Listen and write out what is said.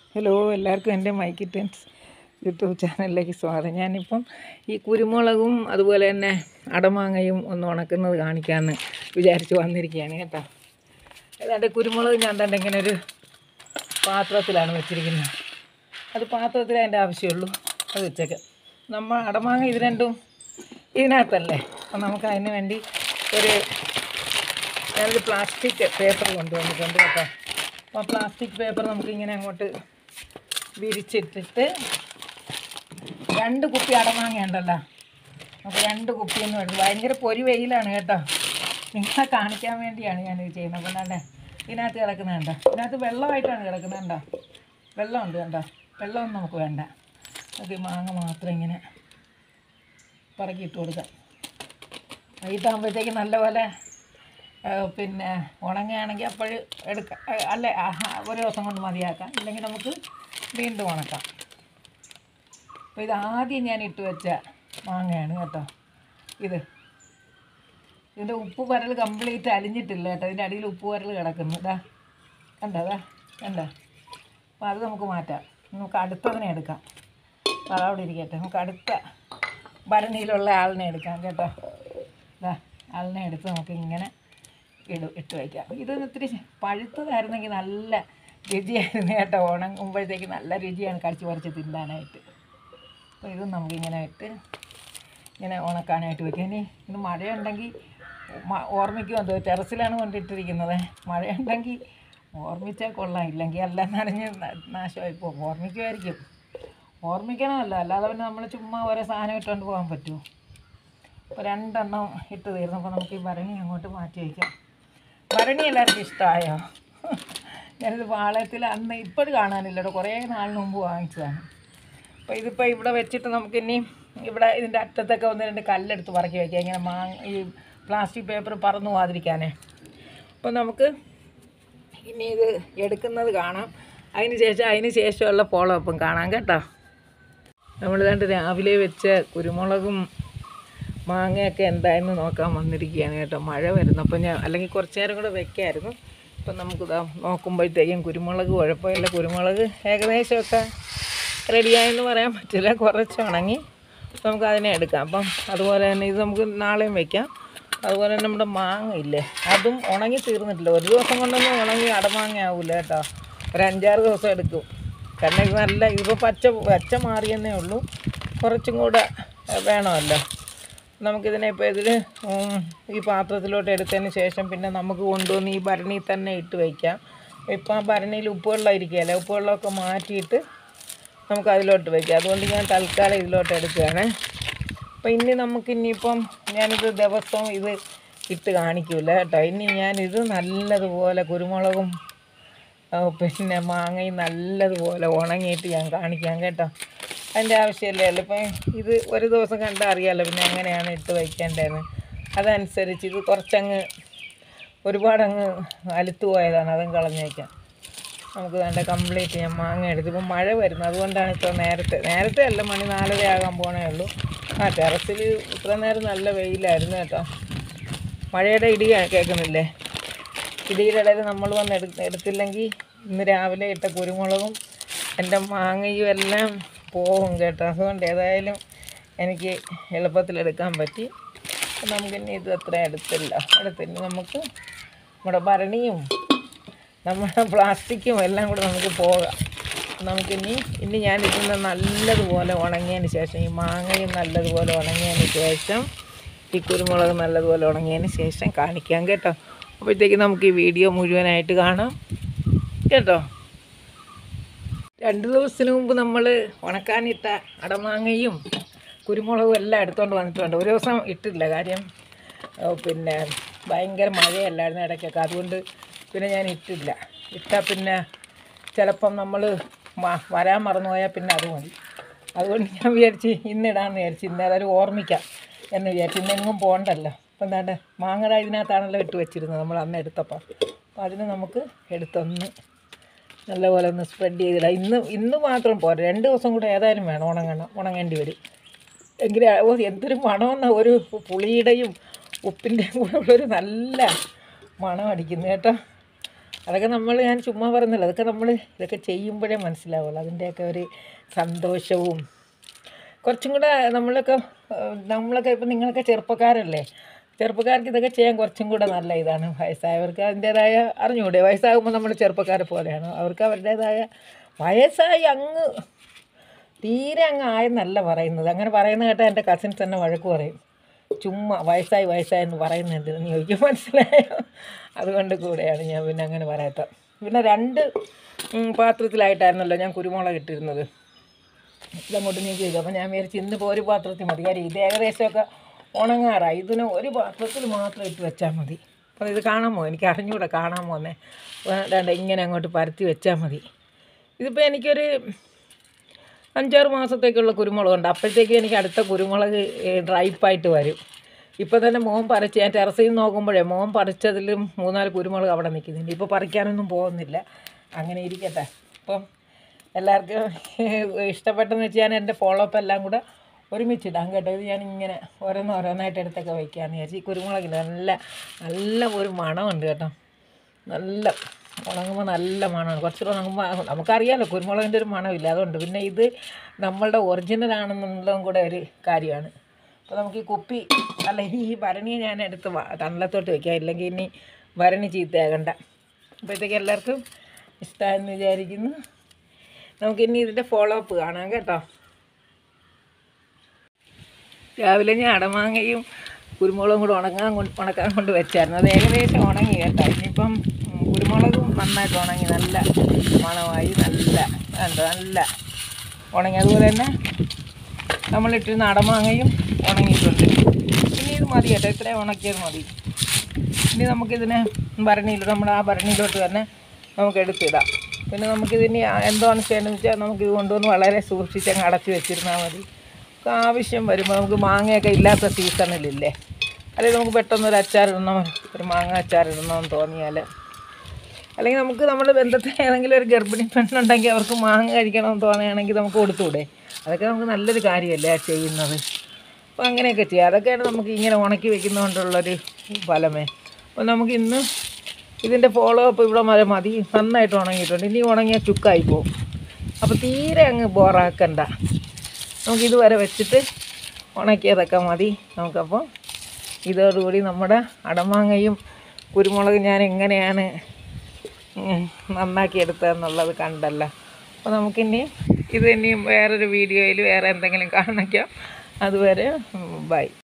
hello എല്ലാവർക്കും എൻ്റെ മൈക്കി tense YouTube ചാനലിലേക്ക് സ്വാഗതം ഞാനിപ്പം ഈ കുരുമുളകും അതുപോലെ തന്നെ അടമാങ്ങയും ഒന്ന് ഉണക്കുന്നത് കാണിക്കാമെന്ന് വിചാരിച്ച് വന്നിരിക്കുകയാണ് കേട്ടോ ഏതാണ്ട് കുരുമുളക് ഞാൻ തന്നെ ഇങ്ങനെ ഒരു പാത്രത്തിലാണ് വെച്ചിരിക്കുന്നത് അത് പാത്രത്തിൽ അതിൻ്റെ ആവശ്യമുള്ളൂ അത് വെച്ചേക്കാം നമ്മൾ അടമാങ്ങ ഇത് രണ്ടും ഇതിനകത്തല്ലേ അപ്പം നമുക്ക് അതിന് വേണ്ടി ഒരു ഞാനൊരു പ്ലാസ്റ്റിക് പേപ്പർ കൊണ്ടുവന്നിട്ടുണ്ട് കേട്ടോ അപ്പോൾ പ്ലാസ്റ്റിക് പേപ്പർ നമുക്കിങ്ങനെ അങ്ങോട്ട് വിരിച്ചിട്ടിട്ട് രണ്ട് കുപ്പി അടമാങ്ങ ഉണ്ടല്ലോ അപ്പോൾ രണ്ട് കുപ്പിയൊന്നും എടുത്ത് ഭയങ്കര പൊരി വെയിലാണ് കേട്ടോ നിങ്ങളെ കാണിക്കാൻ വേണ്ടിയാണ് ഞാനിത് ചെയ്യുന്നത് അപ്പോൾ കണ്ടേ ഇതിനകത്ത് കിടക്കുന്നുണ്ടോ ഇതിനകത്ത് വെള്ളമായിട്ടാണ് കിടക്കുന്നത് കണ്ടോ വെള്ളമുണ്ട് കണ്ടോ വെള്ളമൊന്നും നമുക്ക് വേണ്ട നമുക്ക് ഈ മാങ്ങ മാത്രം ഇങ്ങനെ പറക്കിയിട്ട് കൊടുക്കാം വൈകിട്ടാകുമ്പോഴത്തേക്ക് നല്ലപോലെ ആ, പിന്നെ ഉണങ്ങുകയാണെങ്കിൽ അപ്പോൾ എടുക്കാം അല്ല ആഹാ, ഒരു ദിവസം കൊണ്ട് മതിയാക്കാം ഇല്ലെങ്കിൽ നമുക്ക് വീണ്ടും ഉണക്കാം അപ്പോൾ ഇത് ആദ്യം ഞാൻ ഇട്ട് വെച്ച മാങ്ങയാണ് കേട്ടോ ഇത് ഇതിൻ്റെ ഉപ്പ് പരൽ കംപ്ലീറ്റ് അലിഞ്ഞിട്ടില്ല കേട്ടോ ഇതിൻ്റെ അടിയിൽ ഉപ്പ് പരൽ കിടക്കുന്നു ഇതാ കണ്ടോ അതാ കണ്ടോ അപ്പോൾ അത് നമുക്ക് മാറ്റാം നമുക്ക് അടുത്തതിനെ എടുക്കാം അപ്പോൾ അതവിടെ ഇരിക്കട്ടെ നമുക്ക് അടുത്ത ഭരണിയിലുള്ള ആളിനെ എടുക്കാം കേട്ടോ ഇതാ ആളിനെ എടുത്ത് നമുക്ക് ഇങ്ങനെ ഇട ഇട്ട് വയ്ക്കാം ഇത് ഇത്തിരി പഴുത്തതായിരുന്നെങ്കിൽ നല്ല രുചിയായിരുന്നു കേട്ടോ ഉണങ്ങുമ്പോഴത്തേക്ക് നല്ല രുചിയാണ് കടിച്ച് പറിച്ച് തിന്നാനായിട്ട് അപ്പോൾ ഇതും നമുക്കിങ്ങനെ ഇട്ട് ഇങ്ങനെ ഉണക്കാനായിട്ട് വെക്കാം ഇനി ഇത് മഴയുണ്ടെങ്കിൽ മ- ഓർമ്മിക്കും എന്തോ ടെറസിലാണ് കൊണ്ടിട്ടിരിക്കുന്നത് മഴയുണ്ടെങ്കിൽ ഓർമ്മിച്ചാൽ കൊള്ളാം ഇല്ലെങ്കിൽ എല്ലാം നനഞ്ഞ് ന- നാശമായി പോകും ഓർമ്മിക്കുമായിരിക്കും ഓർമ്മിക്കണമല്ലോ അല്ലാതെ പിന്നെ നമ്മൾ ചുമ്മാ ഓരോ സാധനം ഇട്ടുകൊണ്ട് പോകാൻ പറ്റുമോ അപ്പോൾ രണ്ടെണ്ണം ഇട്ട് തീർന്നപ്പോൾ നമുക്ക് ഈ ഭരണി അങ്ങോട്ട് മാറ്റി വയ്ക്കാം ഭരണി എല്ലാവർക്കും ഇഷ്ടമായോ ഞാനിത് പാളയത്തിൽ അന്ന് ഇപ്പോഴും കാണാനില്ലല്ലോ കുറേ നാളിന് മുമ്പ് വാങ്ങിച്ചതാണ് അപ്പോൾ ഇതിപ്പോൾ ഇവിടെ വെച്ചിട്ട് നമുക്കിനി ഇവിടെ ഇതിൻ്റെ അറ്റത്തൊക്കെ ഒന്ന് രണ്ട് കല്ലെടുത്ത് പറക്കി വയ്ക്കാം ഇങ്ങനെ മാങ്ങ ഈ പ്ലാസ്റ്റിക് പേപ്പർ പറന്നു പോകാതിരിക്കാനേ അപ്പോൾ നമുക്ക് ഇനി ഇത് എടുക്കുന്നത് കാണാം അതിന് ശേഷം അതിന് ശേഷമുള്ള പോളപ്പം കാണാം കേട്ടോ നമ്മൾ കണ്ട് രാവിലെ വെച്ച കുരുമുളകും മാങ്ങയൊക്കെ എന്തായെന്ന് നോക്കാൻ വന്നിരിക്കുകയാണ് കേട്ടോ മഴ വരുന്നപ്പോൾ ഞാൻ അല്ലെങ്കിൽ കുറച്ച് നേരം കൂടെ വെക്കായിരുന്നു അപ്പം നമുക്കിതാ നോക്കുമ്പോഴത്തേക്കും കുരുമുളക് കുഴപ്പമില്ല കുരുമുളക് ഏകദേശമൊക്കെ റെഡിയായെന്ന് പറയാൻ പറ്റില്ല കുറച്ച് ഉണങ്ങി നമുക്ക് അതിനെ എടുക്കാം അപ്പം അതുപോലെ തന്നെ ഇത് നമുക്ക് നാളെയും വെക്കാം അതുപോലെ തന്നെ നമ്മുടെ മാങ്ങ ഇല്ലേ അതും ഉണങ്ങി തീർന്നിട്ടില്ല ഒരു ദിവസം കൊണ്ടൊന്നും ഉണങ്ങി അടമാങ്ങ ആവില്ല കേട്ടോ ഒരു അഞ്ചാറ് ദിവസം എടുക്കും കാരണം ഇത് നല്ല ഇതിപ്പോൾ പച്ച പച്ച മാറിയെന്നേ ഉള്ളൂ കുറച്ചും കൂടെ ഏഹ്, വേണമല്ലോ നമുക്കിതിനെ ഇപ്പോൾ ഇതിൽ ഈ പാത്രത്തിലോട്ട് എടുത്തതിന് ശേഷം പിന്നെ നമുക്ക് കൊണ്ടുവന്ന് ഈ ഭരണിയിൽ തന്നെ ഇട്ട് വയ്ക്കാം ഇപ്പം ആ ഭരണിയിൽ ഉപ്പുവെള്ളം ഇരിക്കുകയല്ലേ ഉപ്പുവെള്ളമൊക്കെ മാറ്റിയിട്ട് നമുക്ക് അതിലോട്ട് വയ്ക്കാം അതുകൊണ്ട് ഞാൻ തൽക്കാലം ഇതിലോട്ട് എടുക്കുകയാണ് അപ്പോൾ ഇനി നമുക്ക് ഇനിയിപ്പം ഞാനിത് ദിവസവും ഇത് ഇട്ട് കാണിക്കില്ല കേട്ടോ ഇനി ഞാനിത് നല്ലതുപോലെ കുരുമുളകും ആ, പിന്നെ മാങ്ങയും നല്ലതുപോലെ ഉണങ്ങിയിട്ട് ഞാൻ കാണിക്കാം കേട്ടോ അതിൻ്റെ ആവശ്യമല്ലേ ഉള്ളൂ ഇപ്പം ഇത് ഒരു ദിവസം കണ്ടാൽ അറിയാമല്ലോ പിന്നെ എങ്ങനെയാണ് ഇട്ട് വയ്ക്കേണ്ടതെന്ന് അതനുസരിച്ച് ഇത് കുറച്ചങ്ങ് ഒരുപാടങ്ങ് അലുത്തു പോയതാണ് അതും കളഞ്ഞ് വയ്ക്കാം നമുക്ക് വേണ്ട കംപ്ലീറ്റ് ഞാൻ മാങ്ങ എടുത്ത് ഇപ്പം മഴ വരുന്നു അതുകൊണ്ടാണ് ഇപ്പോൾ നേരത്തെ നേരത്തെ അല്ല മണി നാലര ആകാൻ പോണേ ഉള്ളൂ ആ ടെറസിൽ ഇത്ര നേരം നല്ല വെയിലായിരുന്നു കേട്ടോ മഴയുടെ ഇടി കേൾക്കുന്നില്ലേ ഇടിയുടെ ഇടയിൽ നമ്മൾ വന്ന് എടു എടുത്തില്ലെങ്കിൽ ഇന്ന് രാവിലെ ഇട്ട കുരുമുളകും എൻ്റെ മാങ്ങയും എല്ലാം പോകും കേട്ടോ അതുകൊണ്ട് ഏതായാലും എനിക്ക് എളുപ്പത്തിൽ എടുക്കാൻ പറ്റി അപ്പം നമുക്കിനി ഇത് അത്ര എടുത്തില്ല എടുത്തിട്ട് നമുക്ക് നമ്മുടെ ഭരണിയും നമ്മുടെ പ്ലാസ്റ്റിക്കും എല്ലാം കൂടെ നമുക്ക് പോകാം നമുക്കിനി ഇനി ഞാൻ ഇതിന്ന് നല്ലതുപോലെ ഉണങ്ങിയതിന് ശേഷം ഈ മാങ്ങയും നല്ലതുപോലെ ഉണങ്ങിയതിന് ശേഷം ഈ കുരുമുളക് നല്ലതുപോലെ ഉണങ്ങിയതിന് ശേഷം കാണിക്കാം കേട്ടോ അപ്പോഴത്തേക്ക് നമുക്ക് ഈ വീഡിയോ മുഴുവനായിട്ട് കാണാം കേട്ടോ രണ്ട് ദിവസത്തിന് മുമ്പ് നമ്മൾ ഉണക്കാനിട്ട അടമാങ്ങയും കുരുമുളകും എല്ലാം എടുത്തുകൊണ്ട് വന്നിട്ടുണ്ട് ഒരു ദിവസം ഇട്ടില്ല കാര്യം ഏഹ് പിന്നെ ഭയങ്കര മഴയല്ലായിരുന്നു ഇടയ്ക്കൊക്കെ അതുകൊണ്ട് പിന്നെ ഞാൻ ഇട്ടില്ല ഇട്ടാൽ പിന്നെ ചിലപ്പം നമ്മൾ വരാൻ മറന്നുപോയാൽ പിന്നെ അത് മതി അതുകൊണ്ട് ഞാൻ വിചാരിച്ച് ഇന്നിടാമെന്ന് വിചാരിച്ച് ഇന്ന് ഏതായാലും ഓർമ്മിക്കാം എന്ന് വിചാരിച്ച് ഇന്നെങ്ങും പോകണ്ടല്ലോ അപ്പം എന്താണ്ട് മാങ്ങട ഇതിനകത്താണല്ലോ ഇട്ട് വെച്ചിരുന്നത് നമ്മൾ അന്ന് എടുത്തപ്പോൾ അപ്പോൾ അതിന് നമുക്ക് എടുത്തൊന്ന് നല്ലപോലെ ഒന്ന് സ്പ്രെഡ് ചെയ്തിടാം ഇന്ന് ഇന്ന് മാത്രം പോരാ രണ്ട് ദിവസം കൂടെ ഏതായാലും വേണം ഉണങ്ങണം ഉണങ്ങേണ്ടി വരും എങ്കിൽ ഓ എന്തൊരു മണമെന്ന ഒരു പുളിയുടെയും ഉപ്പിൻ്റെയും കൂടെ ഉള്ളൊരു നല്ല മണം അടിക്കുന്നു കേട്ടോ അതൊക്കെ നമ്മൾ ഞാൻ ചുമ്മാ പറയുന്നില്ല അതൊക്കെ നമ്മൾ ഇതൊക്കെ ചെയ്യുമ്പോഴേ മനസ്സിലാവുള്ളൂ അതിൻ്റെയൊക്കെ ഒരു സന്തോഷവും കുറച്ചും കൂടെ നമ്മളൊക്കെ ഏഹ്, നമ്മളൊക്കെ ഇപ്പം നിങ്ങളൊക്കെ ചെറുപ്പക്കാരല്ലേ ചെറുപ്പക്കാർക്ക് ഇതൊക്കെ ചെയ്യാൻ കുറച്ചും കൂടെ നല്ല ഇതാണ് വയസ്സായവർക്ക് അതിൻ്റേതായ അറിഞ്ഞുകൂടെ വയസ്സാകുമ്പോൾ നമ്മൾ ചെറുപ്പക്കാരെ പോലെയാണ് അവർക്ക് അവരുടേതായ വയസ്സായി അങ്ങ് തീരെ അങ്ങ് ആയെന്നല്ല പറയുന്നത് അങ്ങനെ പറയുന്ന കേട്ടാൽ എൻ്റെ കസിൻസ് തന്നെ വഴക്ക് പറയും ചുമ്മാ വയസ്സായി വയസ്സായി എന്ന് പറയുന്നത് എന്തിനെന്ന് ചോദിക്കും മനസ്സിലായോ അതുകൊണ്ട് കൂടെയാണ് ഞാൻ പിന്നെ അങ്ങനെ പറയാത്തത് പിന്നെ രണ്ട് ഉം, പാത്രത്തിലായിട്ടായിരുന്നല്ലോ ഞാൻ കുരുമുളക് ഇട്ടിരുന്നത് ഇതങ്ങോട്ട് നീക്കി വയ്ക്കും അപ്പോൾ ഞാൻ വിചാരിച്ചു ഇന്നിപ്പോൾ ഒരു പാത്രത്തിൽ മതി കാര്യം ഇത് ഏകദേശമൊക്കെ ഉണങ്ങാറായി ഇതിന് ഒരു പാത്രത്തിൽ മാത്രം ഇട്ട് വെച്ചാൽ മതി അപ്പോൾ ഇത് കാണാമോ എനിക്ക് അറിഞ്ഞൂടെ കാണാമോ എന്നേ വേണ്ട ഇങ്ങനെ അങ്ങോട്ട് പരത്തി വെച്ചാൽ മതി ഇതിപ്പോൾ എനിക്കൊരു അഞ്ചാറ് മാസത്തേക്കുള്ള കുരുമുളകുണ്ട് അപ്പോഴത്തേക്ക് എനിക്ക് അടുത്ത കുരുമുളക് ഡ്രൈപ്പായിട്ട് വരും ഇപ്പോൾ തന്നെ മോൻ പറിച്ച് ഞാൻ ടെറസിൽ നിന്ന് നോക്കുമ്പോഴേ മോൻ പറിച്ചതിലും മൂന്നാല് കുരുമുളക് അവിടെ നിൽക്കുന്നുണ്ട് ഇപ്പോൾ പറിക്കാനൊന്നും പോകുന്നില്ല അങ്ങനെ ഇരിക്കട്ടെ അപ്പം എല്ലാവർക്കും ഇഷ്ടപ്പെട്ടെന്ന് വെച്ചാൽ ഞാൻ എൻ്റെ ഫോളോ അപ്പ് എല്ലാം കൂടെ ഒരുമിച്ചിടാം കേട്ടോ ഇത് ഞാൻ ഇങ്ങനെ ഓരോന്ന് ഓരോന്നായിട്ട് എടുത്തൊക്കെ വയ്ക്കാമെന്ന് വിചാരിച്ചു ഈ കുരുമുളകിന് നല്ല നല്ല ഒരു മണമുണ്ട് കേട്ടോ നല്ല ഉണങ്ങുമ്പോൾ നല്ല മണമാണ് കുറച്ചുകൂടെ ഉണങ്ങുമ്പോൾ നമുക്കറിയാമല്ലോ കുരുമുളകിൻ്റെ ഒരു മണമില്ല അതുകൊണ്ട് പിന്നെ ഇത് നമ്മളുടെ ഒറിജിനൽ ആണെന്നുള്ളതും കൂടെ ഒരു കാര്യമാണ് അപ്പോൾ നമുക്ക് ഈ കുപ്പി അല്ല ഈ ഭരണി ഞാൻ എടുത്ത് വ- തണലത്തോട്ട് വയ്ക്കാം ഇല്ലെങ്കിൽ ഇനി ഭരണി ചീത്തയാകണ്ട അപ്പോഴത്തേക്ക് എല്ലാവർക്കും ഇഷ്ടമായെന്ന് വിചാരിക്കുന്നു നമുക്കിനി ഇതിൻ്റെ ഫോളോ അപ്പ് കാണാം കേട്ടോ രാവിലെ ഞാൻ അടമാങ്ങയും കുരുമുളകും കൂടെ ഉണങ്ങാൻ കൊണ്ട് ഉണക്കാൻ കൊണ്ട് വെച്ചായിരുന്നു അത് ഏകദേശം ഉണങ്ങി കേട്ടോ ഇനിയിപ്പം ഉം, കുരുമുളകും നന്നായിട്ട് ഉണങ്ങി നല്ല മണമായി നല്ല എന്താ നല്ല ഉണങ്ങി അതുപോലെ തന്നെ നമ്മളിട്ടിരുന്ന അടമാങ്ങയും ഉണങ്ങിയിട്ടുണ്ട് ഇനി ഇത് മതി കേട്ടോ ഇത്രയും ഉണക്കിയത് മതി ഇനി നമുക്കിതിനെ ഭരണിയിൽ നമ്മുടെ ആ ഭരണിയിലോട്ട് തന്നെ നമുക്ക് എടുത്തിടാം പിന്നെ നമുക്കിതിനി എന്താണ് ചെയ്യേണ്ടതെന്ന് വെച്ചാൽ നമുക്കിത് കൊണ്ടുവന്ന് വളരെ സൂക്ഷിച്ച് അങ്ങ് അടച്ച് വെച്ചിരുന്നാൽ മതി നമുക്ക് ആവശ്യം വരുമ്പോൾ നമുക്ക് മാങ്ങയൊക്കെ ഇല്ലാത്ത സീസണിലില്ലേ അല്ലെങ്കിൽ നമുക്ക് പെട്ടെന്ന് ഒരു അച്ചാറിടണം ഒരു മാങ്ങ അച്ചാറിടണമെന്ന് തോന്നിയാൽ അല്ലെങ്കിൽ നമുക്ക് നമ്മുടെ ബന്ധത്തിൽ ഏതെങ്കിലും ഒരു ഗർഭിണി പെണ്ണുണ്ടെങ്കിൽ അവർക്ക് മാങ്ങ കഴിക്കണമെന്ന് തോന്നുകയാണെങ്കിൽ നമുക്ക് കൊടുത്തുകൂടെ അതൊക്കെ നമുക്ക് നല്ലൊരു കാര്യമല്ലേ ആ ചെയ്യുന്നത് അപ്പോൾ അങ്ങനെയൊക്കെ ചെയ്യാം അതൊക്കെയാണ് നമുക്ക് ഇങ്ങനെ ഉണക്കി വെക്കുന്നതുകൊണ്ടുള്ളൊരു ഫലമേ അപ്പോൾ നമുക്ക് ഇന്ന് ഇതിൻ്റെ ഫോളോ അപ്പ് ഇവിടെ വരെ മതി നന്നായിട്ട് ഉണങ്ങിയിട്ടുണ്ട് ഇനി ഉണങ്ങിയാൽ ചുക്കായി പോകും അപ്പോൾ തീരെ അങ്ങ് ബോറാക്കണ്ട നമുക്ക് ഇതുവരെ വെച്ചിട്ട് ഉണക്കിയതൊക്കെ മതി നമുക്കപ്പോൾ ഇതോടുകൂടി നമ്മുടെ അടമാങ്ങയും കുരുമുളകും ഞാൻ എങ്ങനെയാണ് ഉം, നന്നാക്കി എടുത്തതെന്നുള്ളത് കണ്ടല്ലോ അപ്പോൾ നമുക്കിനി ഇത് ഇനിയും വേറൊരു വീഡിയോയിൽ വേറെ എന്തെങ്കിലും കാണിക്കാം അതുവരെ ബൈ